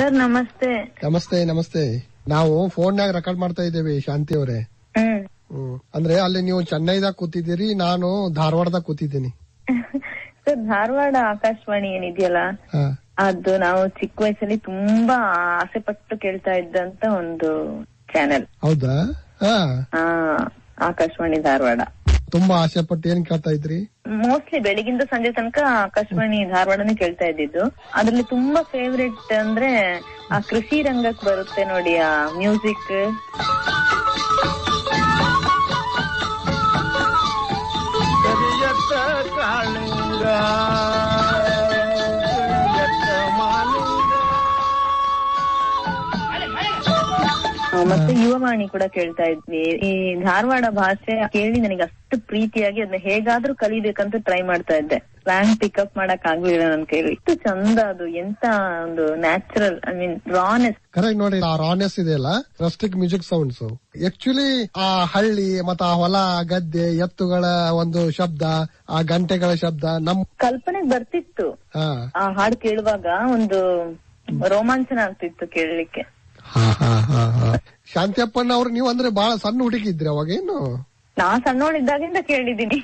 Sir ನಮಸ್ತೆ ನಮಸ್ತೆ ನಮಸ್ತೆ ನಾವು ಫೋನ್ಯಾಗ ರೆಕಾರ್ಡ್ ಮಾಡ್ತಾ ಇದ್ದೇವೆ ಶಾಂತಿ ಅವರೇ ಹ್ಮ್ ಹ್ಮ್ ಅಂದ್ರೆ ಅಲ್ಲಿ ನೀವು ಚೆನ್ನೈದಾಗ ಕೂತಿದ್ದೀರಿ ನಾನು ಧಾರವಾಡದಾಗ ಕೂತಿದ್ದೀನಿ ಸರ್ ಧಾರವಾಡ ಆಕಾಶವಾಣಿ ಏನಿದೆಯಲ್ಲ ಹಾ ಅದು ನಾವು ಚಿಕ್ಕ ವಯಸ್ಸಲ್ಲಿ ತುಂಬಾ ಆಸೆ ಪಟ್ಟು ಕೇಳ್ತಾ ಇದ್ದಂತ ಒಂದು ಚಾನೆಲ್ ಹೌದಾ ಹಾ ಆ ಆಕಾಶವಾಣಿ ಧಾರವಾಡ ತುಂಬಾ ಆಸೆ ಪಟ್ಟು ಏನ್ ಕೇಳ್ತಾ ಇದ್ರಿ ಮೋಸ್ಟ್ಲಿ ಬೆಳಿಗಿಂದ ಸಂಜೆ ತನಕ ಆಕಾಶವಾಣಿ ಧಾರವಾಡನೇ ಕೇಳ್ತಾ ಇದ್ದಿದ್ದು ಅದ್ರಲ್ಲಿ ತುಂಬಾ ಫೇವ್ರೆಟ್ ಅಂದ್ರೆ ಆ ಕೃಷಿ ರಂಗಕ್ ಬರುತ್ತೆ ನೋಡಿ ಆ ಮ್ಯೂಸಿಕ್ ಕರಿಯತ್ತ ಕಾಳಿಂಗ ಕರಿಯತ್ತ ಮಾಲಿಂಗ ಮತ್ತೆ ಯುವವಾಣಿ ಕೂಡ ಕೇಳ್ತಾ ಇದ್ವಿ ಈ ಧಾರವಾಡ ಭಾಷೆ ಕೇಳಿ ನನಗೆ ಅಷ್ಟು ಪ್ರೀತಿಯಾಗಿ ಅದನ್ನ ಹೇಗಾದ್ರೂ ಕಲಿಬೇಕಂತ ಟ್ರೈ ಮಾಡ್ತಾ ಇದ್ದೆ ಸ್ಲ್ಯಾಂಗ್ ಪಿಕಪ್ ಮಾಡಕ್ ಆಗ್ಲಿಲ್ಲ ನನ್ ಕೈಲಿ ಎಷ್ಟು ಚಂದ ಅದು ಎಂತ ಒಂದು natural I mean rawness correct ನೋಡಿ ಆ ರಾನೆಸ್ ಇದೆಯಲ್ಲ ರಸ್ಟಿಕ್ ಮ್ಯೂಸಿಕ್ ಸೌಂಡ್ಸ್ ಆಕ್ಚುಲಿ ಆ ಹಳ್ಳಿ ಮತ್ತ ಆ ಹೊಲ ಗದ್ದೆ ಎತ್ತುಗಳ ಒಂದು ಶಬ್ದ ಆ ಗಂಟೆಗಳ ಶಬ್ದ ನಮ್ ಕಲ್ಪನೆ ಬರ್ತಿತ್ತು ಹಾ ಆ ಹಾಡು ಕೇಳುವಾಗ ಒಂದು ರೋಮಾಂಚನ ಆಗ್ತಿತ್ತು ಕೇಳಲಿಕ್ಕೆ ಹಾ ಹಾ ಹಾ ಹಾ ಶಾಂತಿಯಪ್ಪಣ್ಣ ಅವ್ರು ನೀವು ಅಂದ್ರೆ ಬಹಳ ಸಣ್ಣ ಹುಡುಗಿದ್ರಿ ಅವಾಗೇನು ನಾ ಸಣ್ಣವಳಿದ್ದಾಗಿಂದ ಕೇಳಿದೀನಿ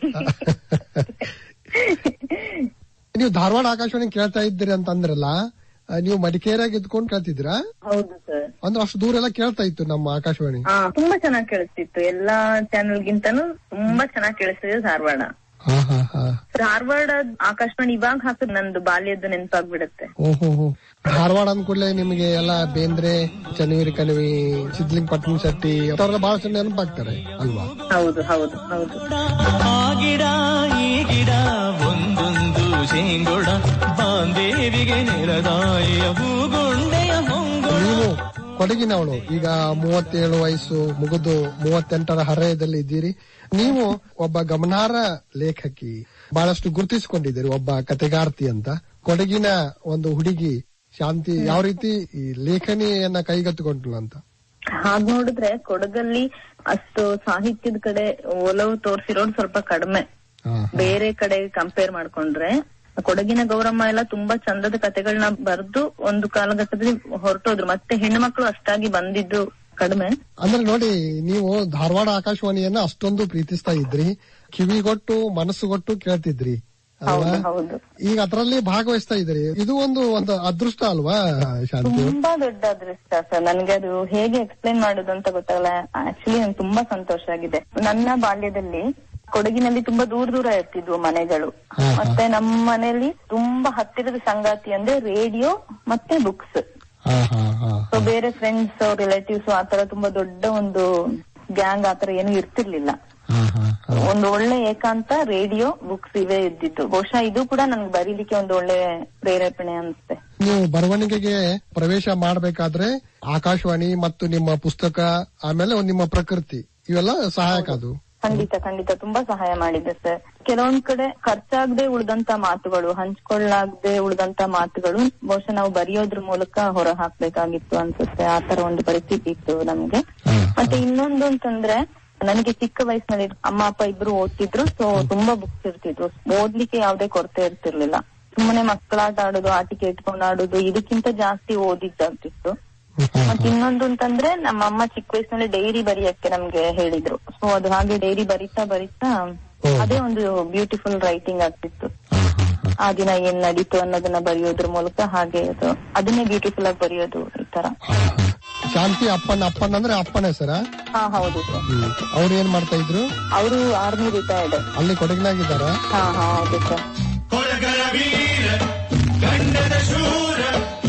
ನೀವು ಧಾರವಾಡ ಆಕಾಶವಾಣಿ ಕೇಳ್ತಾ ಇದ್ದೀರಿ ಅಂತ ಅಂದ್ರಲ್ಲ ಆ, ನೀವು ಮಡಿಕೇರಿಯಾಗ ಇದ್ಕೊಂಡು ಕೇಳ್ತಿದ್ರಾ ಹೌದು ಸರ್ ಅಂದ್ರೆ ಅಷ್ಟು ದೂರ ಎಲ್ಲ ಕೇಳ್ತಾ ಇತ್ತು ನಮ್ಮ ಆಕಾಶವಾಣಿ ಹಾ ತುಂಬಾ ಚೆನ್ನಾಗಿ ಕೇಳಿಸ್ತಿತ್ತು ಎಲ್ಲಾ ಚಾನೆಲ್ ಗಿಂತನೂ ತುಂಬಾ ಚೆನ್ನಾಗಿ ಕೇಳಿಸ್ತಿದೆ ಧಾರವಾಡ ಹಾ ಹಾ ಹಾ ಧಾರವಾಡ ಆಕಾಶವಾಣಿ ಇವಾಗ ಹಾಕಿದ್ ನಂದು ಬಾಲ್ಯದ ನೆನಪಾಗ್ಬಿಡತ್ತೆ ಓಹೋ ಹೋ ಧಾರವಾಡ ಅಂದ್ಕೂಡ್ಲೆ ನಿಮಗೆ ಎಲ್ಲ ಬೇಂದ್ರೆ ಚನ್ನವೀರಿ ಕಣಿವಿ ಸಿದ್ಲಿಂಗ್ ಪಟ್ಟಣ ಶೆಟ್ಟಿ ಅವ್ರೆಲ್ಲ ಬಹಳ ಚೆನ್ನ ನೆನಪಾಗ್ತಾರೆ ಅಲ್ವಾ ಹೌದು ಹೌದು ಹೌದು ಆ ಗಿಡ ಈ ಗಿಡ ಒಂದೊಂದು ಶೇಂಗೊಡ ಬಾಂದೇವಿಗೆ ನೆಲದಾಯಿಯ ಹೂಗೊಂಡೆಯ ಹೊಂಗೊಡ ನೀವು ಕೊಡಗಿನವಳು ಈಗ ಮೂವತ್ತೇಳು ವಯಸ್ಸು ಮುಗಿದು ಮೂವತ್ತೆಂಟರ ಹರೆಯದಲ್ಲಿ ಇದ್ದೀರಿ ನೀವು ಒಬ್ಬ ಗಮನಾರ್ಹ ಲೇಖಕಿ ಬಹಳಷ್ಟು ಗುರುತಿಸಿಕೊಂಡಿದ್ದೀರಿ ಒಬ್ಬ ಕತೆಗಾರ್ತಿ ಅಂತ ಕೊಡಗಿನ ಒಂದು ಹುಡುಗಿ ಶಾಂತಿ ಯಾವ ರೀತಿ ಈ ಲೇಖನಿಯನ್ನ ಕೈಗೆತ್ತಿಕೊಂಡ್ಲು ಅಂತ ಹಾಗ್ ನೋಡಿದ್ರೆ ಕೊಡಗಲ್ಲಿ ಅಷ್ಟು ಸಾಹಿತ್ಯದ ಕಡೆ ಒಲವು ತೋರ್ಸಿರೋದು ಸ್ವಲ್ಪ ಕಡಿಮೆ ಹಾ, ಬೇರೆ ಕಡೆ ಕಂಪೇರ್ ಮಾಡ್ಕೊಂಡ್ರೆ ಕೊಡಗಿನ ಗೌರಮ್ಮ ಎಲ್ಲ ತುಂಬಾ ಚಂದದ ಕತೆಗಳನ್ನ ಬರೆದು ಒಂದು ಕಾಲಘಟ್ಟದಲ್ಲಿ ಹೊರಟೋದ್ರು ಮತ್ತೆ ಹೆಣ್ಣು ಮಕ್ಕಳು ಅಷ್ಟಾಗಿ ಬಂದಿದ್ದು ಕಡಿಮೆ ಅಂದ್ರೆ ನೋಡಿ ನೀವು ಧಾರವಾಡ ಆಕಾಶವಾಣಿಯನ್ನ ಅಷ್ಟೊಂದು ಪ್ರೀತಿಸ್ತಾ ಇದ್ರಿ ಕಿವಿಗೊಟ್ಟು ಮನಸ್ಸುಗೊಟ್ಟು ಕೇಳ್ತಿದ್ರಿ ಅಲ್ವಾ ಹೌದು ಹೌದು ಈಗ ಅದರಲ್ಲಿ ಭಾಗವಹಿಸ್ತಾ ಇದ್ರಿ ಇದು ಒಂದು ಒಂದು ಅದೃಷ್ಟ ಅಲ್ವಾ ಶಾಂತಿ ತುಂಬಾ ದೊಡ್ಡ ಅದೃಷ್ಟ ಸರ್ ನನ್ಗೆ ಅದು ಹೇಗೆ ಎಕ್ಸ್ಪ್ಲೈನ್ ಮಾಡೋದು ಅಂತ ಗೊತ್ತಾಗಲ್ಲ ಆಕ್ಚುಲಿ ನಂಗೆ ತುಂಬಾ ಸಂತೋಷ ಆಗಿದೆ ನನ್ನ ಬಾಲ್ಯದಲ್ಲಿ ಕೊಡಗಿನಲ್ಲಿ ತುಂಬಾ ದೂರ ದೂರ ಇರ್ತಿದ್ವು ಮನೆಗಳು ಹಾ, ಹಾ. ಮತ್ತೆ ನಮ್ಮ ಮನೆಯಲ್ಲಿ ತುಂಬಾ ಹತ್ತಿರದ ಸಂಗಾತಿ ಅಂದ್ರೆ ರೇಡಿಯೋ ಮತ್ತೆ ಬುಕ್ಸ್ ಹಾ ಹಾ ಹಾ ಸೊ ಬೇರೆ ಫ್ರೆಂಡ್ಸ್ ರಿಲೇಟಿವ್ಸ್ ಆತರ ತುಂಬಾ ದೊಡ್ಡ ಒಂದು ಗ್ಯಾಂಗ್ ಆತರ ಏನು ಇರ್ತಿರ್ಲಿಲ್ಲ ಹಾ ಹಾ ಹಾ ಒಂದು ಒಳ್ಳೆ ಏಕಾಂತ ರೇಡಿಯೋ ಬುಕ್ಸ್ ಇವೇ ಇದ್ದಿತ್ತು ಬಹುಶಃ ಇದು ಕೂಡ ನನ್ಗೆ ಬರೀಲಿಕ್ಕೆ ಒಂದು ಒಳ್ಳೆ ಪ್ರೇರೇಪಣೆ ಅನ್ಸುತ್ತೆ ನೀವು ಬರವಣಿಗೆಗೆ ಪ್ರವೇಶ ಮಾಡಬೇಕಾದ್ರೆ ಆಕಾಶವಾಣಿ ಮತ್ತು ನಿಮ್ಮ ಪುಸ್ತಕ ಆಮೇಲೆ ಒಂದು ನಿಮ್ಮ ಪ್ರಕೃತಿ ಇವೆಲ್ಲ ಸಹಾಯಕ ಅದು ಖಂಡಿತ ಖಂಡಿತ ತುಂಬಾ ಸಹಾಯ ಮಾಡಿದೆ ಸರ್ ಕೆಲವೊಂದ್ ಕಡೆ ಖರ್ಚಾಗದೆ ಉಳಿದಂತ ಮಾತುಗಳು ಹಂಚ್ಕೊಳ್ಳಾಗದೆ ಉಳಿದಂತ ಮಾತುಗಳು ಬಹುಶಃ ನಾವು ಬರೆಯೋದ್ರ ಮೂಲಕ ಹೊರ ಹಾಕ್ಬೇಕಾಗಿತ್ತು ಅನ್ಸುತ್ತೆ ಆ ತರ ಒಂದು ಪರಿಸ್ಥಿತಿ ಇತ್ತು ನಮ್ಗೆ ಮತ್ತೆ ಇನ್ನೊಂದು ಅಂತಂದ್ರೆ ನನಗೆ ಚಿಕ್ಕ ವಯಸ್ಸಿನಲ್ಲಿ ಅಮ್ಮ ಅಪ್ಪ ಇಬ್ರು ಓದ್ತಿದ್ರು ಸೊ ತುಂಬಾ ಬುಕ್ಸ್ ಇರ್ತಿದ್ವು ಓದ್ಲಿಕ್ಕೆ ಯಾವ್ದೇ ಕೊರತೆ ಇರ್ತಿರ್ಲಿಲ್ಲ ಸುಮ್ಮನೆ ಮಕ್ಕಳಾಟ ಆಡೋದು ಆಟಿಕೆ ಇಟ್ಕೊಂಡು ಆಡೋದು ಇದಕ್ಕಿಂತ ಜಾಸ್ತಿ ಓದಿದ್ದಾಗ್ತಿತ್ತು ಮತ್ತೆ ಇನ್ನೊಂದು ಅಂತಂದ್ರೆ ನಮ್ಮ ಅಮ್ಮ ಚಿಕ್ಕ ವಯಸ್ಸಿನಲ್ಲಿ ಡೈರಿ ಬರೆಯಕ್ಕೆ ನಮ್ಗೆ ಹೇಳಿದ್ರು ಸೊ ಅದು ಹಾಗೆ ಡೈರಿ ಬರಿತಾ ಬರಿತಾ ಅದೇ ಒಂದು ಬ್ಯೂಟಿಫುಲ್ ರೈಟಿಂಗ್ ಆಗ್ತಿತ್ತು ಆ ದಿನ ಏನ್ ನಡೀತು ಅನ್ನೋದನ್ನ ಬರೆಯೋದ್ರ ಮೂಲಕ ಹಾಗೆ ಅದು ಅದನ್ನೇ ಬ್ಯೂಟಿಫುಲ್ ಆಗಿ ಬರೆಯೋದು ಈ ತರ ಶಾಂತಿ ಅಪ್ಪನ ಅಪ್ಪನ ಅಂದ್ರೆ ಅಪ್ಪನ ಹೆಸರ ಹಾ ಹೌದು ಸರ್ ಅವ್ರು ಏನ್ ಮಾಡ್ತಾ ಇದ್ರು ಅವರು ಆರ್ಮಿ ರಿಟೈರ್ಡ್ ಅಲ್ಲಿ ಕೊಡಗಿನಾಗಿದ್ದಾರ ಹಾ ಹಾ ಹೌದು ಸರ್ ಕೊಡಗರ ವೀರ ಗಂಡದ ಶೂರ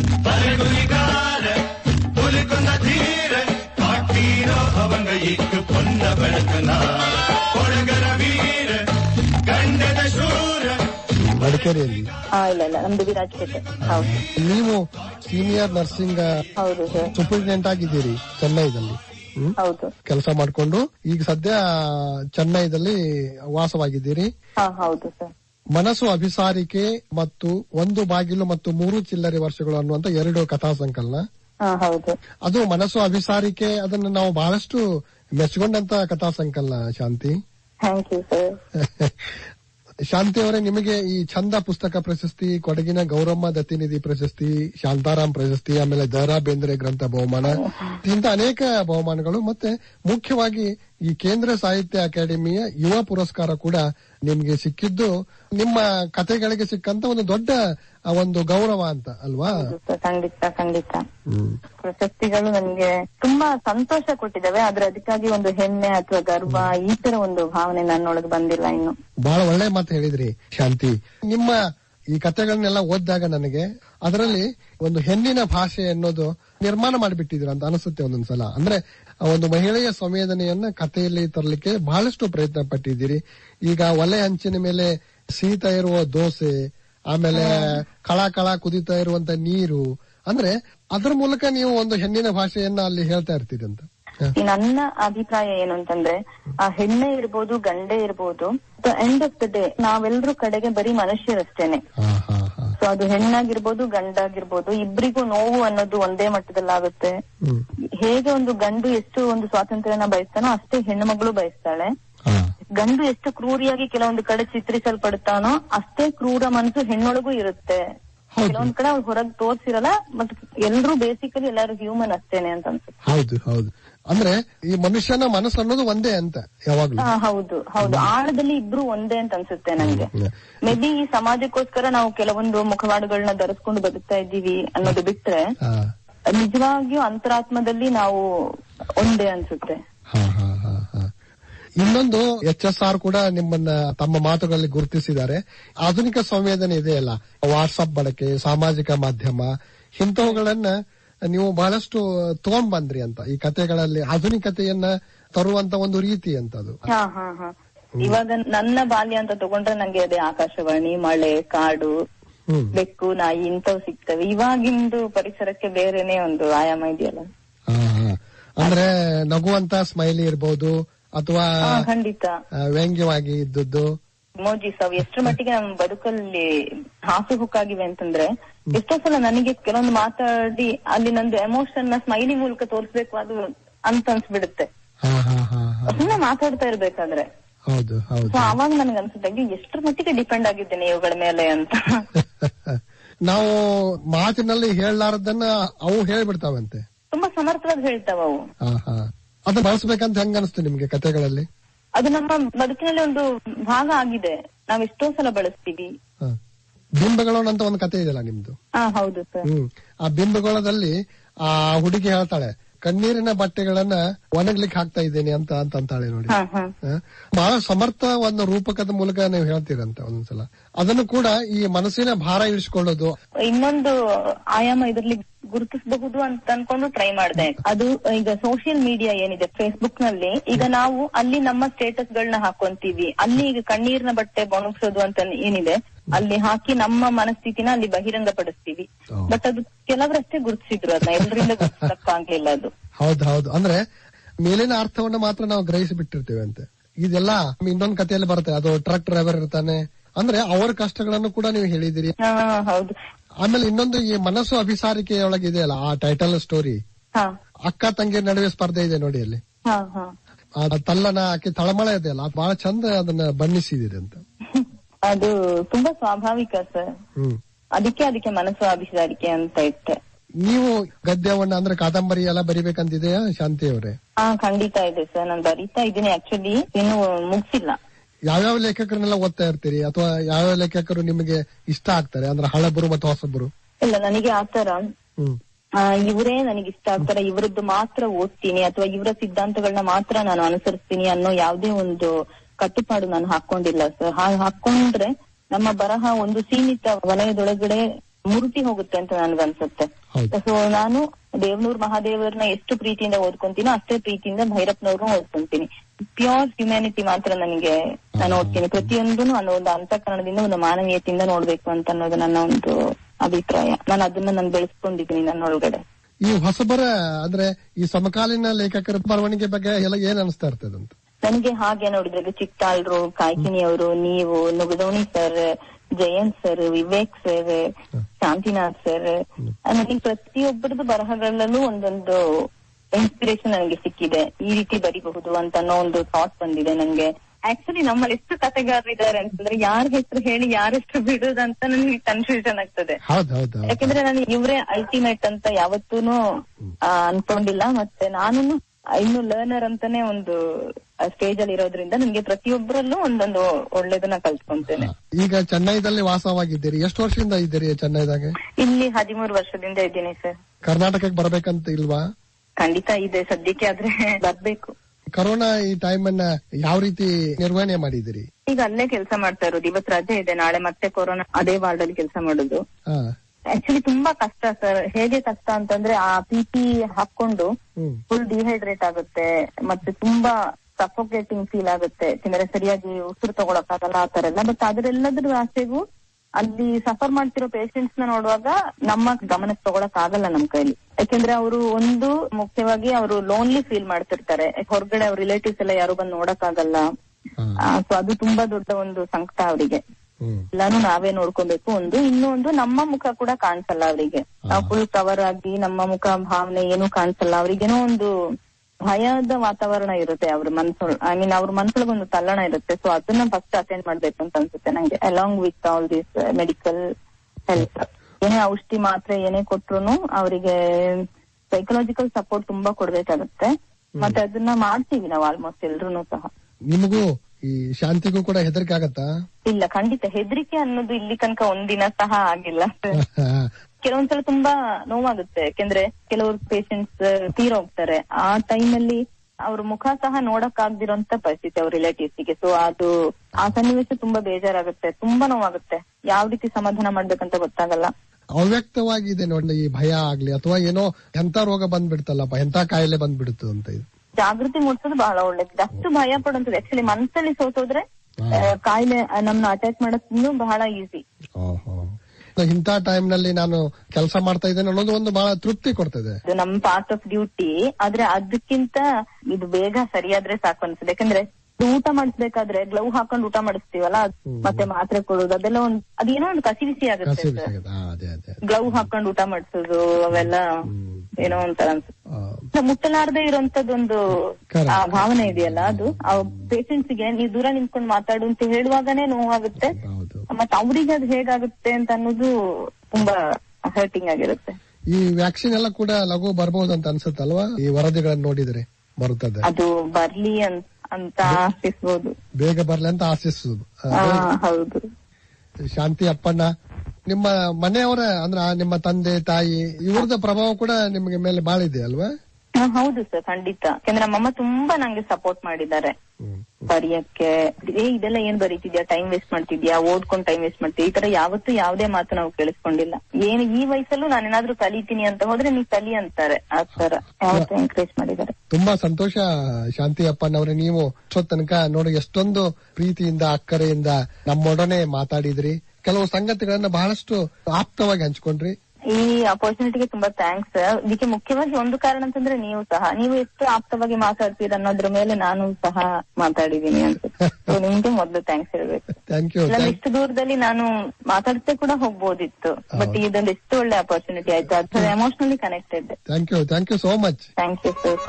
ಬರಗುಲಿಗಾರ ಹುಲಿಕೊಂದ ಧೀರ ಕಾಟೀರೋ ಅವಂಗ ಇಟ್ಟು ಪೊನ್ನ ಬೆಳಕನ ಕೊಡಗರ ವೀರ ಗಂಡದ ಶೂರ ಮಡಿಕೇರಿಯಲ್ಲಿ ಹಾ ಇಲ್ಲ ಇಲ್ಲ ನಮ್ದು ವಿರಾಜಪೇಟೆ ಹೌದು ನೀವು ಸೀನಿಯರ್ ನರ್ಸಿಂಗ್ ಹೌದು ಸರ್ ಸೂಪರಿಂಟೆಂಡೆಂಟ್ ಆಗಿದ್ದೀರಿ ಚೆನ್ನೈದಲ್ಲಿ ಹ್ಮ್ ಹೌದು ಕೆಲಸ ಮಾಡ್ಕೊಂಡು ಈಗ ಸದ್ಯ ಚೆನ್ನೈದಲ್ಲಿ ವಾಸವಾಗಿದ್ದೀರಿ ಹಾ ಹೌದು ಸರ್ ಮನಸ್ಸು ಅಭಿಸಾರಿಕೆ ಮತ್ತು ಒಂದು ಬಾಗಿಲು ಮತ್ತು ಮೂರು ಚಿಲ್ಲರೆ ವರ್ಷಗಳು ಅನ್ನುವಂತ ಎರಡು ಕಥಾ ಸಂಕಲನ ಹಾ ಹೌದು ಅದು ಮನಸ್ಸು ಅಭಿಸಾರಿಕೆ ಅದನ್ನು ನಾವು ಬಹಳಷ್ಟು ಮೆಚ್ಚಿಕೊಂಡಂತ ಕಥಾ ಸಂಕಲನ Shanti thank you sir Shanti ಅವರೇ ನಿಮಗೆ ಈ ಚಂದ ಪುಸ್ತಕ ಪ್ರಶಸ್ತಿ ಕೊಡಗಿನ ಗೌರಮ್ಮ ದತ್ತಿನಿಧಿ ಪ್ರಶಸ್ತಿ ಶಾಂತಾರಾಮ್ ಪ್ರಶಸ್ತಿ ಆಮೇಲೆ ದರಾ ಬೇಂದ್ರೆ ಗ್ರಂಥ ಬಹುಮಾನ ಇಂಥ ಅನೇಕ ಬಹುಮಾನಗಳು ಮತ್ತೆ ಮುಖ್ಯವಾಗಿ ಈ ಕೇಂದ್ರ ಸಾಹಿತ್ಯ ಅಕಾಡೆಮಿಯ ಯುವ ಪುರಸ್ಕಾರ ಕೂಡ ನಿಮ್ಗೆ ಸಿಕ್ಕಿದ್ದು ನಿಮ್ಮ ಕಥೆಗಳಿಗೆ ಸಿಕ್ಕಂತ ಒಂದು ದೊಡ್ಡ ಆ, ಒಂದು ಗೌರವ ಅಂತ ಅಲ್ವಾ ಹೌದು ಸರ್ ಖಂಡಿತ ಖಂಡಿತ ಹ್ಮ್ ಪ್ರಶಸ್ತಿಗಳು ನನಗೆ ತುಂಬಾ ಸಂತೋಷ ಕೊಟ್ಟಿದ್ದಾವೆ ಆದ್ರೆ ಅದಕ್ಕಾಗಿ ಒಂದು ಹೆಮ್ಮೆ ಅಥವಾ ಗರ್ವ ಈ ತರ ಒಂದು ಭಾವನೆ ನನ್ನೊಳಗೆ ಬಂದಿಲ್ಲ ಇನ್ನು ಬಹಳ ಒಳ್ಳೆ ಮಾತು ಹೇಳಿದ್ರಿ ಶಾಂತಿ ನಿಮ್ಮ ಈ ಕಥೆಗಳನ್ನೆಲ್ಲ ಓದಿದಾಗ ನನಗೆ ಅದರಲ್ಲಿ ಒಂದು ಹೆಣ್ಣಿನ ಭಾಷೆ ಅನ್ನೋದು ನಿರ್ಮಾಣ ಮಾಡಿಬಿಟ್ಟಿದ್ದೀರ ಅಂತ ಅನಿಸುತ್ತೆ ಒಂದೊಂದ್ಸಲ ಅಂದ್ರೆ ಆ ಒಂದು ಮಹಿಳೆಯ ಸಂವೇದನೆಯನ್ನ ಕಥೆಯಲ್ಲಿ ತರಲಿಕ್ಕೆ ಬಹಳಷ್ಟು ಪ್ರಯತ್ನ ಪಟ್ಟಿದ್ದೀರಿ ಈಗ ಒಲೆ ಹಂಚಿನ ಮೇಲೆ ಸೀತಾ ಇರುವ ದೋಸೆ ಆಮೇಲೆ ಕಳ ಕಳ ಕುದಿತಾ ಇರುವಂತ ನೀರು ಅಂದ್ರೆ ಅದ್ರ ಮೂಲಕ ನೀವು ಒಂದು ಹೆಣ್ಣಿನ ಭಾಷೆಯನ್ನ ಅಲ್ಲಿ ಹೇಳ್ತಾ ಇರ್ತೀರಿ ಅಂತ ಹ. ಈ ನನ್ನ ಅಭಿಪ್ರಾಯ ಏನು ಅಂತಂದ್ರೆ ಆ ಹೆಣ್ಣೆ ಇರ್ಬೋದು ಗಂಡೆ ಇರ್ಬೋದು ಎಂಡ್ ಆಫ್ ದ ಡೇ ನಾವೆಲ್ಲರೂ ಕಡೆಗೆ ಬರೀ ಮನುಷ್ಯರಷ್ಟೇನೆ ಹಾ ಹಾ ಹಾ ಸೊ ಅದು ಹೆಣ್ಣಾಗಿರ್ಬೋದು ಗಂಡಾಗಿರ್ಬೋದು ಇಬ್ರಿಗೂ ನೋವು ಅನ್ನೋದು ಒಂದೇ ಮಟ್ಟದಲ್ಲಾಗುತ್ತೆ ಹ್ಮ್ ಹೇಗೆ ಒಂದು ಗಂಡು ಎಷ್ಟು ಒಂದು ಸ್ವಾತಂತ್ರ್ಯನ ಬಯಸ್ತಾನೋ ಅಷ್ಟೇ ಹೆಣ್ಣು ಮಗಳು ಬಯಸ್ತಾಳೆ ಹಾ ಗಂಡು ಎಷ್ಟು ಕ್ರೂರಿಯಾಗಿ ಕೆಲವೊಂದು ಕಡೆ ಚಿತ್ರಿಸಲ್ಪಡುತ್ತಾನೋ ಅಷ್ಟೇ ಕ್ರೂರ ಮನಸ್ಸು ಹೆಣ್ಣೊಳಗೂ ಇರುತ್ತೆ ಹೌದು. ಕೆಲವೊಂದ್ ಕಡೆ ಅವ್ರು ಹೊರಗ್ ತೋರ್ಸಿರಲ್ಲ ಬಟ್ ಎಲ್ರೂ ಬೇಸಿಕಲಿ ಎಲ್ಲಾರು ಹ್ಯೂಮನ್ ಅಷ್ಟೇನೆ ಅಂತ ಅನ್ಸುತ್ತೆ ಹೌದು ಹೌದು ಅಂದ್ರೆ ಈ ಮನುಷ್ಯನ ಮನಸ್ಸು ಅನ್ನೋದು ಒಂದೇ ಅಂತ ಯಾವಾಗ್ಲೂ ಹಾ ಹೌದು ಹೌದು ಆಳದಲ್ಲಿ ಇಬ್ರು ಒಂದೇ ಅಂತ ಅನ್ಸುತ್ತೆ ನಂಗೆ ಹ್ಮ್. ಮೇ ಬಿ ಈ ಸಮಾಜಕ್ಕೋಸ್ಕರ ನಾವು ಕೆಲವೊಂದು ಮುಖವಾಡುಗಳನ್ನ ಧರಿಸ್ಕೊಂಡು ಬದುಕ್ತಾ ಇದ್ದೀವಿ ಅನ್ನೋದು ಬಿಟ್ರೆ ಹಾ ನಿಜವಾಗಿಯೂ ಅಂತರಾತ್ಮದಲ್ಲಿ ನಾವು ಒಂದೇ ಅನ್ಸುತ್ತೆ ಹಾ ಹಾ ಹಾ ಹಾ ಇನ್ನೊಂದು ಎಚ್ ಎಸ್ ಆರ್ ಕೂಡ ನಿಮ್ಮನ್ನ ತಮ್ಮ ಮಾತುಗಳಲ್ಲಿ ಗುರುತಿಸಿದ್ದಾರೆ ಆಧುನಿಕ ಸಂವೇದನೆ ಇದೆಯಲ್ಲ ವಾಟ್ಸಪ್ ಬಳಕೆ ಸಾಮಾಜಿಕ ಮಾಧ್ಯಮ ಇಂಥವುಗಳನ್ನ ನೀವು ಬಹಳಷ್ಟು ತಗೊಂಡ್ ಬಂದ್ರಿ ಅಂತ ಈ ಕಥೆಗಳಲ್ಲಿ ಆಧುನಿಕತೆಯನ್ನ ತರುವಂತ ಒಂದು ರೀತಿ ಅಂತ ಅದು ಹಾ ಹಾ ಹಾ ಇವಾಗ ನನ್ನ ಬಾಲ್ಯ ಅಂತ ತಗೊಂಡ್ರೆ ನಂಗೆ ಅದೇ ಆಕಾಶವಾಣಿ ಮಳೆ ಕಾಡು ಹ್ಮ್ ಬೆಕ್ಕು ನಾಯಿ ಇಂಥವು ಸಿಗ್ತವೆ ಇವಾಗಿಂದು ಪರಿಸರಕ್ಕೆ ಬೇರೆನೆ ಒಂದು ಆಯಾಮ ಇದೆಯಲ್ಲ ಹಾ, ಹಾ. ಅಂದ್ರೆ ನಗುವಂತ ಸ್ಮೈಲಿ ಇರ್ಬೋದು ಅಥವಾ ಹಾ ಖಂಡಿತ ಆ, ವ್ಯಂಗ್ಯವಾಗಿ ಇದ್ದದ್ದು ಇಮೋಜಿಸ್ ಅವು ಎಷ್ಟರ ಮಟ್ಟಿಗೆ ನಮ್ಮ ಬದುಕಲ್ಲಿ ಹಾಸುಹುಕ್ಕಾಗಿವೆ ಅಂತಂದ್ರೆ ಎಷ್ಟೋ ಸಲ ನನಗೆ ಕೆಲವೊಂದು ಮಾತಾಡಿ ಅಲ್ಲಿ ನಂದು ಎಮೋಷನ್ ನ ಸ್ಮೈಲಿ ಮೂಲಕ ತೋರಿಸ್ಬೇಕು ಅದು ಅಂತ ಅನ್ಸ್ಬಿಡುತ್ತೆ ಹಾ ಹಾ ಹಾ ಹಾ ಸುಮ್ಮನೆ ಮಾತಾಡ್ತಾ ಇರ್ಬೇಕಾದ್ರೆ ಹೌದು ಹೌದು ಸೊ ಅವಾಗ ನನಗೆ ಅನ್ಸುತ್ತೆ ಅಯ್ಯೋ, ಎಷ್ಟರ ಮಟ್ಟಿಗೆ ಡಿಪೆಂಡ್ ಆಗಿದ್ದೇನೆ ಇವುಗಳ ಮೇಲೆ ಅಂತ ನಾವು ಮಾತಿನಲ್ಲಿ ಹೇಳಲಾರದನ್ನ ಅವು ಹೇಳ್ಬಿಡ್ತಾವಂತೆ ತುಂಬಾ ಸಮರ್ಥವಾಗಿ ಹೇಳ್ತಾವ ಅವು ಹಾ ಹಾ ಅದನ್ನ ಬಳಸ್ಬೇಕಂತ ಹೆಂಗ ಅನಿಸ್ತು ನಿಮ್ಗೆ ಕತೆಗಳಲ್ಲಿ ಅದು ನಮ್ಮ ಬದುಕಿನಲ್ಲಿ ಒಂದು ಭಾಗ ಆಗಿದೆ ನಾವ್ ಎಷ್ಟೋ ಸಲ ಬಳಸ್ತೀವಿ ಹಾ. ಬಿಂಬಗಳು ಅಂತ ಒಂದು ಕತೆ ಇದೆಯಲ್ಲ ನಿಮ್ದು ಹಾ ಹೌದು ಸರ್ ಹ್ಮ್ ಆ ಬಿಂಬಗಳದಲ್ಲಿ ಆ ಹುಡುಗಿ ಹೇಳ್ತಾಳೆ ಕಣ್ಣೀರಿನ ಬಟ್ಟೆಗಳನ್ನ ಒಣಗ್ಲಿಕ್ಕೆ ಹಾಕ್ತಾ ಇದ್ದೇನೆ ಅಂತ ಅಂತ ಅಂತಾಳೆ ನೋಡಿ ಹಾ ಹಾ ಹ? ಬಹಳ ಸಮರ್ಥ ಒಂದು ರೂಪಕದ ಮೂಲಕ ನೀವು ಹೇಳ್ತೀರಂತ ಒಂದ್ಸಲ ಅದನ್ನು ಕೂಡ ಈ ಮನಸ್ಸಿನ ಭಾರ ಇಳಿಸ್ಕೊಳ್ಳೋದು ಇನ್ನೊಂದು ಆಯಾಮ ಇದರಲ್ಲಿ ಗುರುತಿಸಬಹುದು ಅಂತ ಅನ್ಕೊಂಡು ಟ್ರೈ ಮಾಡಿದೆ ಅದು ಈಗ ಸೋಷಿಯಲ್ ಮೀಡಿಯಾ ಏನಿದೆ ಫೇಸ್ಬುಕ್ ನಲ್ಲಿ ಈಗ ನಾವು ಅಲ್ಲಿ ನಮ್ಮ ಸ್ಟೇಟಸ್ ಗಳನ್ನ ಹಾಕೊಂತೀವಿ ಅಲ್ಲಿ ಈಗ ಕಣ್ಣೀರಿನ ಬಟ್ಟೆ ಒಣಗಿಸೋದು ಅಂತ ಏನಿದೆ ಅಲ್ಲಿ ಹಾಕಿ ನಮ್ಮ ಮನಸ್ಥಿತಿನ ಅಲ್ಲಿ ಬಹಿರಂಗ ಪಡಿಸ್ತೀವಿ ಹೌದು. ಬಟ್ ಅದು ಕೆಲವರಷ್ಟೇ ಗುರುತಿಸಿದ್ರು ಅದನ್ನ ಎಲ್ಲರಿಂದ ಗುರುತಿಸಕ್ಕಾಗ್ಲಿಲ್ಲ ಅದು ಹೌದು ಹೌದು ಅಂದ್ರೆ ಮೇಲಿನ ಅರ್ಥವನ್ನ ಮಾತ್ರ ನಾವು ಗ್ರಹಿಸಿ ಬಿಟ್ಟಿರ್ತೇವೆ ಅಂತೆ ಇದೆಲ್ಲ ಇನ್ನೊಂದು ಕಥೆಯಲ್ಲಿ ಬರುತ್ತೆ ಅದು ಟ್ರಕ್ ಡ್ರೈವರ್ ಇರ್ತಾನೆ ಅಂದ್ರೆ ಅವರ ಕಷ್ಟಗಳನ್ನು ಕೂಡ ನೀವು ಹೇಳಿದಿರಿ ಹಾ ಹೌದು ಆಮೇಲೆ ಇನ್ನೊಂದು ಈ ಮನಸ್ಸು ಅಭಿಸಾರಿಕೆಯೊಳಗೆ ಇದೆಯಲ್ಲ ಆ ಟೈಟಲ್ ಸ್ಟೋರಿ ಹಾ ಅಕ್ಕ ತಂಗಿ ನಡುವೆ ಸ್ಪರ್ಧೆ ಇದೆ ನೋಡಿ ಅಲ್ಲಿ ಹಾ ಹಾ ಆ ತಲ್ಲನ ಆಕೆ ತಳಮಳ ಇದೆಯಲ್ಲ ಅದು ಬಹಳ ಚಂದ ಅದನ್ನ ಬಣ್ಣಿಸಿದಿರಿ ಅಂತ ಅದು ತುಂಬಾ ಸ್ವಾಭಾವಿಕ ಸರ್ ಹ್ಮ್ ಅದಕ್ಕೆ ಅದಕ್ಕೆ ಮನಸ್ಸು ಅಭಿಸಾರಿಕೆ ಅಂತ ಇಟ್ಟೆ ನೀವು ಗದ್ಯವನ್ನ ಅಂದ್ರೆ ಕಾದಂಬರಿ ಎಲ್ಲ ಬರಿಬೇಕಂತಿದೆಯಾ ಶಾಂತಿ ಅವರೇ ಹಾ ಖಂಡಿತ ಇದೆ ಸರ್ ನಾನು ಬರೀತಾ ಇದ್ದೀನಿ ಆಕ್ಚುಲಿ ಇನ್ನು ಮುಗಿಸಿಲ್ಲ ಯಾವ್ಯಾವ ಲೇಖಕರನ್ನೆಲ್ಲ ಓದ್ತಾ ಇರ್ತೀರಿ ಅಥವಾ ಯಾವ್ಯಾವ ಲೇಖಕರು ನಿಮಗೆ ಇಷ್ಟ ಆಗ್ತಾರೆ ಅಂದ್ರೆ ಹಳಬರು ಮತ್ತು ಹೊಸಬರು ಇಲ್ಲ ನನಗೆ ಆತರ ಹ್ಮ್ ಆ, ಇವರೇ ನನಗೆ ಇಷ್ಟ ಆಗ್ತಾರೆ ಇವರದ್ದು ಮಾತ್ರ ಓದ್ತೀನಿ ಅಥವಾ ಇವರ ಸಿದ್ಧಾಂತಗಳನ್ನ ಮಾತ್ರ ನಾನು ಅನುಸರಿಸ್ತೀನಿ ಅನ್ನೋ ಯಾವುದೇ ಒಂದು ಕಟ್ಟುಪಾಡು ನಾನು ಹಾಕೊಂಡಿಲ್ಲ ಸರ್ ಹಾಗೆ ಹಾಕೊಂಡ್ರೆ ನಮ್ಮ ಬರಹ ಒಂದು ಸೀಮಿತ ವಲಯದೊಳಗಡೆ ಮುರುಟಿ ಹೋಗುತ್ತೆ ಅಂತ ನನ್ಗನ್ಸುತ್ತೆ ಹೌದು ಸೊ ನಾನು ದೇವನೂರ್ ಮಹಾದೇವರನ್ನ ಎಷ್ಟು ಪ್ರೀತಿಯಿಂದ ಓದ್ಕೊಂತೀನೋ ಅಷ್ಟೇ ಪ್ರೀತಿಯಿಂದ ಭೈರಪ್ಪನವ್ರನ್ನ ಓದ್ಕೊಂತೀನಿ ಪ್ಯೂರ್ ಹ್ಯುಮ್ಯಾನಿಟಿ ಮಾತ್ರ ನನಗೆ ನಾನು ಓದ್ತೀನಿ ಪ್ರತಿಯೊಂದನ್ನು ಅನ್ನೋ ಒಂದು ಅಂತಃಕರಣದಿಂದ ಒಂದು ಮಾನವೀಯತೆಯಿಂದ ನೋಡ್ಬೇಕು ಅಂತ ಅನ್ನೋದು ನನ್ನ ಒಂದು ಅಭಿಪ್ರಾಯ ನಾನು ಅದನ್ನ ನಾನು ಬೆಳೆಸ್ಕೊಂಡಿದ್ದೀನಿ ನನ್ನೊಳಗಡೆ ಈ ಹೊಸಬರ ಅಂದ್ರೆ ಈ ಸಮಕಾಲೀನ ಲೇಖಕರ ಬರವಣಿಗೆ ಬಗ್ಗೆ ಎಲ್ಲ ಏನ್ ಅನಿಸ್ತಾ ಇರ್ತದಂತ ನನಗೆ ಹಾಗೆ ನೋಡಿದ್ರೆ ಚಿಕ್ತಾಳ್ರು ಕಾಯ್ಕಿಣಿಯವರು ನೀವು ನುಗದೋಣಿ sir Jayant sir Vivek sir Shantinath sir ನನಗೆ ಪ್ರತಿಯೊಬ್ಬರದ್ದು ಬರಹಗಳಲ್ಲೂ ಒಂದೊಂದು ಇನ್ಸ್ಪಿರೇಷನ್ ನನಗೆ ಸಿಕ್ಕಿದೆ ಈ ರೀತಿ ಬರಿಬಹುದು ಅಂತ ಅನ್ನೋ ಒಂದು ಥಾಟ್ ಬಂದಿದೆ ನನಗೆ ಆಕ್ಚುಲಿ ನಮ್ಮಲ್ಲಿ ಎಷ್ಟು ಕಥೆಗಾರರು ಇದ್ದಾರೆ ಅಂತಂದ್ರೆ ಯಾರ ಹೆಸರು ಹೇಳಿ ಯಾರ ಹೆಸರು ಬಿಡುದಂತ ನನಗೆ ಕನ್ಫ್ಯೂಷನ್ ಆಗ್ತದೆ ಹೌದ್ ಹೌದ್ ಹೌದ್ ಯಾಕಂದ್ರೆ ನಾನು ಇವರೇ ಅಲ್ಟಿಮೇಟ್ ಅಂತ ಯಾವತ್ತೂನು ಆ, ಅನ್ಕೊಂಡಿಲ್ಲ ಮತ್ತೆ ನಾನು ಇನ್ನು ಲರ್ನರ್ ಅಂತಾನೆ ಒಂದು ಸ್ಟೇಜ್ ಅಲ್ಲಿ ಇರೋದ್ರಿಂದ ನನ್ಗೆ ಪ್ರತಿಯೊಬ್ಬರಲ್ಲೂ ಒಂದೊಂದು ಒಳ್ಳೇದನ್ನ ಕಲ್ತ್ಕೊಂತೇನೆ ಈಗ ಚೆನ್ನೈದಲ್ಲಿ ವಾಸವಾಗಿದ್ದೀರಿ ಎಷ್ಟು ವರ್ಷದಿಂದ ಇದ್ದೀರಿ ಚೆನ್ನೈದಾಗ ಇಲ್ಲಿ ಹದಿಮೂರು ವರ್ಷದಿಂದ ಇದ್ದೀನಿ ಸರ್ ಕರ್ನಾಟಕಕ್ಕೆ ಬರ್ಬೇಕಂತ ಇಲ್ವಾ ಖಂಡಿತ ಇದೆ ಸದ್ಯಕ್ಕೆ ಆದ್ರೆ ಬರ್ಬೇಕು ಕರೋನಾ ಈ ಟೈಮ್ ಅನ್ನ ಯಾವ ರೀತಿ ನಿರ್ವಹಣೆ ಮಾಡಿದಿರಿ ಈಗ ಅಲ್ಲೇ ಕೆಲಸ ಮಾಡ್ತಾ ಇರೋದು ಇವತ್ತು ರಜೆ ಇದೆ ನಾಳೆ ಮತ್ತೆ ಕೊರೋನಾ ಅದೇ ವಾರ್ಡ್ ಅಲ್ಲಿ ಕೆಲಸ ಮಾಡೋದು ಹಾ ಆಕ್ಚುಲಿ ತುಂಬಾ ಕಷ್ಟ ಸರ್ ಹೇಗೆ ಕಷ್ಟ ಅಂತಂದ್ರೆ ಆ ಪಿ ಪಿ ಹಾಕೊಂಡು ಹ್ಮ್ ಫುಲ್ ಡಿಹೈಡ್ರೇಟ್ ಆಗುತ್ತೆ ಮತ್ತೆ ತುಂಬಾ ಸಫೋಕೇಟಿಂಗ್ ಫೀಲ್ ಆಗುತ್ತೆ ಯಾಕಂದ್ರೆ ಸರಿಯಾಗಿ ಉಸಿರು ತಗೊಳಕ್ಕಾಗಲ್ಲ ಆ ತರ ಎಲ್ಲ ಬಟ್ ಅದರೆಲ್ಲದ್ರ ಆಸೆಗೂ ಅಲ್ಲಿ ಸಫರ್ ಮಾಡ್ತಿರೋ ಪೇಷಂಟ್ಸ್ ನ ನೋಡುವಾಗ ನಮ್ಮ ಗಮನಕ್ಕೆ ತಗೊಳಕ್ ಆಗಲ್ಲ ನಮ್ ಕೈಲಿ ಯಾಕೆಂದ್ರೆ ಅವರು ಒಂದು ಮುಖ್ಯವಾಗಿ ಅವರು ಲೋನ್ಲಿ ಫೀಲ್ ಮಾಡ್ತಿರ್ತಾರೆ ಹೊರಗಡೆ ಅವ್ರ ರಿಲೇಟಿವ್ಸ್ ಎಲ್ಲ ಯಾರು ಬಂದು ನೋಡಕ್ ಆಗಲ್ಲ ಹಾ ಸೊ ಅದು ತುಂಬಾ ದೊಡ್ಡ ಒಂದು ಸಂಕಟ ಅವರಿಗೆ ಹ್ಮ್ ಎಲ್ಲಾನು ನಾವೇ ನೋಡ್ಕೋಬೇಕು ಒಂದು ಇನ್ನೊಂದು ನಮ್ಮ ಮುಖ ಕೂಡ ಕಾಣಿಸಲ್ಲ ಅವರಿಗೆ ನಾವು ಫುಲ್ ಕವರ್ ಆಗಿ ನಮ್ಮ ಮುಖ ಭಾವನೆ ಏನು ಕಾಣಿಸಲ್ಲ ಅವ್ರಿಗೇನೋ ಒಂದು ಭಯದ ವಾತಾವರಣ ಇರುತ್ತೆ ಅವ್ರ ಮನ್ಸೊಳ ಐ ಮೀನ್ ಅವ್ರ ಮನ್ಸೊಳಗೆ ಒಂದು ತಲ್ಲಣ ಇರುತ್ತೆ ಸೊ ಅದನ್ನ ಫಸ್ಟ್ ಅಟೆಂಡ್ ಮಾಡ್ಬೇಕು ಅಂತ ಅನ್ಸುತ್ತೆ ನಂಗೆ along with all this medical health ಏನೇ ಔಷಧಿ ಮಾತ್ರೆ ಏನೇ ಕೊಟ್ರು ಅವರಿಗೆ ಸೈಕಲಾಜಿಕಲ್ ಸಪೋರ್ಟ್ ತುಂಬಾ ಕೊಡ್ಬೇಕಾಗುತ್ತೆ ಮತ್ತೆ ಅದನ್ನ ಮಾಡ್ತೀವಿ ನಾವು ಆಲ್ಮೋಸ್ಟ್ ಎಲ್ರು ಸಹ ನಿಮಗೂ ಈ ಶಾಂತಿಗೂ ಕೂಡ ಹೆದರಿಕೆ ಆಗತ್ತಾ ಇಲ್ಲ ಖಂಡಿತ ಹೆದರಿಕೆ ಅನ್ನೋದು ಇಲ್ಲಿ ತನಕ ಒಂದಿನ ಸಹ ಆಗಿಲ್ಲ ಕೆಲವೊಂದ್ಸಲ ತುಂಬಾ ನೋವಾಗುತ್ತೆ ಯಾಕೆಂದ್ರೆ ಕೆಲವರು ಪೇಷಂಟ್ಸ್ ತೀರೋಗ್ತಾರೆ ಆ time ಅಲ್ಲಿ ಅವ್ರ ಮುಖ ಸಹ ನೋಡಕ್ ಆಗ್ದಿರೋಂತ ಪರಿಸ್ಥಿತಿ ಅವ್ರ ರಿಲೇಟಿವ್ಸ್ ಗೆ ಸೊ ಅದು ಆ ಸನ್ನಿವೇಶ ತುಂಬಾ ಬೇಜಾರಾಗುತ್ತೆ ತುಂಬಾ ನೋವಾಗುತ್ತೆ ಯಾವ ರೀತಿ ಸಮಾಧಾನ ಮಾಡ್ಬೇಕಂತ ಗೊತ್ತಾಗಲ್ಲ ಅವ್ಯಕ್ತವಾಗಿದೆ ನೋಡಿ ಈ ಭಯ ಆಗ್ಲಿ ಅಥವಾ ಏನೋ ಎಂತ ರೋಗ ಬಂದ್ಬಿಡ್ತಲ್ಲಪ್ಪ ಎಂತ ಕಾಯಿಲೆ ಬಂದ್ಬಿಡ್ತು ಅಂತ ಇದು ಜಾಗೃತಿ ಮೂಡಿಸೋದು ಬಹಳ ಒಳ್ಳೇದು ಅಷ್ಟು ಭಯ ಪಡುವಂತದ್ದು ಆಕ್ಚುಲಿ ಮನ್ಸಲ್ಲಿ ಸೋತೋದ್ರೆ ಆ, ಕಾಯಿಲೆ ನಮ್ನ ಅಟ್ಯಾಕ್ ಮಾಡೋದು ಬಹಳ ಈಸಿ ಓಹೋ ಇಂಥ ಟೈಮ್ ನಲ್ಲಿ ನಾನು ಕೆಲಸ ಮಾಡ್ತಾ ಇದ್ದೇನೆ ಅನ್ನೋದು ಒಂದು ಬಹಳ ತೃಪ್ತಿ ಕೊಡ್ತದೆ ಇದು ನಮ್ ಪಾರ್ಟ್ ಆಫ್ ಡ್ಯೂಟಿ ಆದ್ರೆ ಅದಕ್ಕಿಂತ ಇದು ಬೇಗ ಸರಿಯಾದ್ರೆ ಸಾಕು ಅನ್ಸುತ್ತೆ ಯಾಕಂದ್ರೆ ಇದು ಊಟ ಮಾಡಿಸ್ಬೇಕಾದ್ರೆ ಗ್ಲೌ ಹಾಕೊಂಡು ಊಟ ಮಾಡಿಸ್ತೀವಲ್ಲ ಅದ್ ಮತ್ತೆ ಮಾತ್ರೆ ಕೊಡೋದು ಅದೆಲ್ಲ ಒಂದ್ ಅದೇನೋ ಒಂದು ಕಸಿ ಬಿಸಿ ಆಗುತ್ತೆ ಕಸಿ ಬಿಸಿ ಆಗುತ್ತೆ. ಹಾ, ಅದೇ ಅದೇ ಗ್ಲೌ ಹಾಕೊಂಡು ಊಟ ಮಾಡಿಸೋದು ಅವೆಲ್ಲ ಏನೋ ಒಂಥರ ಅನ್ಸುತ್ತೆ ಆ, ಮುಟ್ಟಲಾರದೆ ಇರೋಂತದ್ದೊಂದು Correct. ಆ ಭಾವನೆ ಇದೆಯಲ್ಲ ಅದು ಆ ಪೇಷಂಟ್ಸ್ ಗೆ ನೀವು ದೂರ ನಿಂತ್ಕೊಂಡು ಮಾತಾಡು ಅಂತ ಹೇಳುವಾಗನೇ ನೋವಾಗುತ್ತೆ ಹೌದು ಮತ್ತೆ ಅವ್ರಿಗೆ ಅದು ಹೇಗಾಗುತ್ತೆ ಅಂತ ಅನ್ನೋದು ತುಂಬಾ ಹರ್ಟಿಂಗ್ ಆಗಿರುತ್ತೆ ಈ ವ್ಯಾಕ್ಸಿನ್ ಎಲ್ಲ ಕೂಡ ಲಘು ಬರ್ಬೋದು ಅಂತ ಅನ್ಸುತ್ತಲ್ವಾ ಈ ವರದಿಗಳನ್ನ ನೋಡಿದ್ರೆ ಬರುತ್ತದೆ ಅದು ಬರ್ಲಿ ಅಂತ ಅಂತ ಆಶಿಸ್ಬೋದು ಬೇಗ ಬರ್ಲಿ ಅಂತ ಆಶಿಸುದು ಆ, ಆ, ಹೌದು ಶಾಂತಿ ಅಪ್ಪಣ್ಣ ನಿಮ್ಮ ಮನೆಯವರ ಅಂದ್ರ ನಿಮ್ಮ ತಂದೆ ತಾಯಿ ಇವ್ರದ ಪ್ರಭಾವ ಕೂಡ ನಿಮಗೆ ಮೇಲೆ ಬಾಳ ಇದೆ ಅಲ್ವಾ ಹಾ, ಹೌದು ಸರ್ ಖಂಡಿತ ಯಾಕಂದ್ರೆ ನಮ್ಮಮ್ಮ ತುಂಬಾ ನಂಗೆ ಸಪೋರ್ಟ್ ಮಾಡಿದ್ದಾರೆ ಹ್ಮ್. ಬರೆಯಕ್ಕೆ ಏ ಇದೆಲ್ಲ ಏನ್ ಬರೀತಿದ್ಯಾ ಟೈಮ್ ವೇಸ್ಟ್ ಮಾಡ್ತಿದ್ಯಾ ಓದ್ಕೊಂಡ್ ಟೈಮ್ ವೇಸ್ಟ್ ಮಾಡ್ತೀಯ ಈ ತರ ಯಾವತ್ತೂ ಯಾವ್ದೇ ಮಾತು ನಾವು ಕೇಳಿಸ್ಕೊಂಡಿಲ್ಲ ಏನು ಈ ವಯಸ್ಸಲ್ಲೂ ನಾನೇನಾದ್ರೂ ಕಲಿತೀನಿ ಅಂತ ಹೋದ್ರೆ ನೀವ್ ಕಲಿ ಅಂತಾರೆ ಆ ತರ ಯಾವತ್ತೂ ಎಂಕರೇಜ್ ಮಾಡಿದ್ದಾರೆ ತುಂಬಾ ಸಂತೋಷ ಶಾಂತಿ ಅಪ್ಪನವ್ರೆ ನೀವು ಇಷ್ಟೋ ತನಕ ನೋಡಿ ಎಷ್ಟೊಂದು ಪ್ರೀತಿಯಿಂದ ಅಕ್ಕರೆಯಿಂದ ನಮ್ಮೊಡನೆ ಮಾತಾಡಿದ್ರಿ ಕೆಲವು ಸಂಗತಿಗಳನ್ನ ಬಹಳಷ್ಟು ಆಪ್ತವಾಗಿ ಹಂಚ್ಕೊಂಡ್ರಿ ಈ ಅಪರ್ಚುನಿಟಿಗೆ ತುಂಬಾ ಥ್ಯಾಂಕ್ಸ್ ಇದಕ್ಕೆ ಮುಖ್ಯವಾಗಿ ಒಂದು ಕಾರಣ ಅಂತಂದ್ರೆ ನೀವು ಸಹ ನೀವು ಎಷ್ಟು ಆಪ್ತವಾಗಿ ಮಾತಾಡ್ತೀರ ಅನ್ನೋದ್ರ ಮೇಲೆ ನಾನು ಸಹ ಮಾತಾಡಿದೀನಿ ಅನ್ಸುತ್ತೆ So, ನಿಮ್ಗೆ ಮೊದಲು ಥ್ಯಾಂಕ್ಸ್ ಹೇಳ್ಬೇಕು ಥ್ಯಾಂಕ್ ಯು ಇಲ್ಲ ಇಷ್ಟು ದೂರದಲ್ಲಿ ನಾನು ಮಾತಾಡ್ತಾ ಕೂಡ ಹೋಗ್ಬೋದಿತ್ತು ಬಟ್ ಇದೊಂದು ಎಷ್ಟು ಒಳ್ಳೆ ಅಪರ್ಚುನಿಟಿ ಆಯ್ತು ಅದು emotionally connected thank you thank you so much thank you sir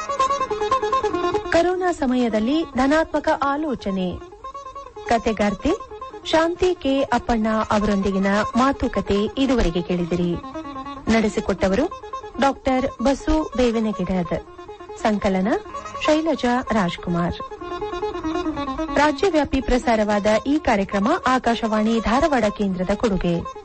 corona ಸಮಯದಲ್ಲಿ ಧನಾತ್ಮಕ ಆಲೋಚನೆ ಕತೆಗಾರ್ತಿ ಶಾಂತಿ ಕೆ ಅಪ್ಪಣ್ಣ ಅವರೊಂದಿಗಿನ ಮಾತುಕತೆ ಇದುವರೆಗೆ ಕೇಳಿದಿರಿ ನಡೆಸಿಕೊಟ್ಟವರು ಡಾಕ್ಟರ್ ಬಸು ಬೇವಿನಗಿಡದ್ ಸಂಕಲನ ಶೈಲಜಾ ರಾಜ್ಕುಮಾರ್ ರಾಜ್ಯವ್ಯಾಪಿ ಪ್ರಸಾರವಾದ ಈ ಕಾರ್ಯಕ್ರಮ ಆಕಾಶವಾಣಿ ಧಾರವಾಡ ಕೇಂದ್ರದ ಕೊಡುಗೆ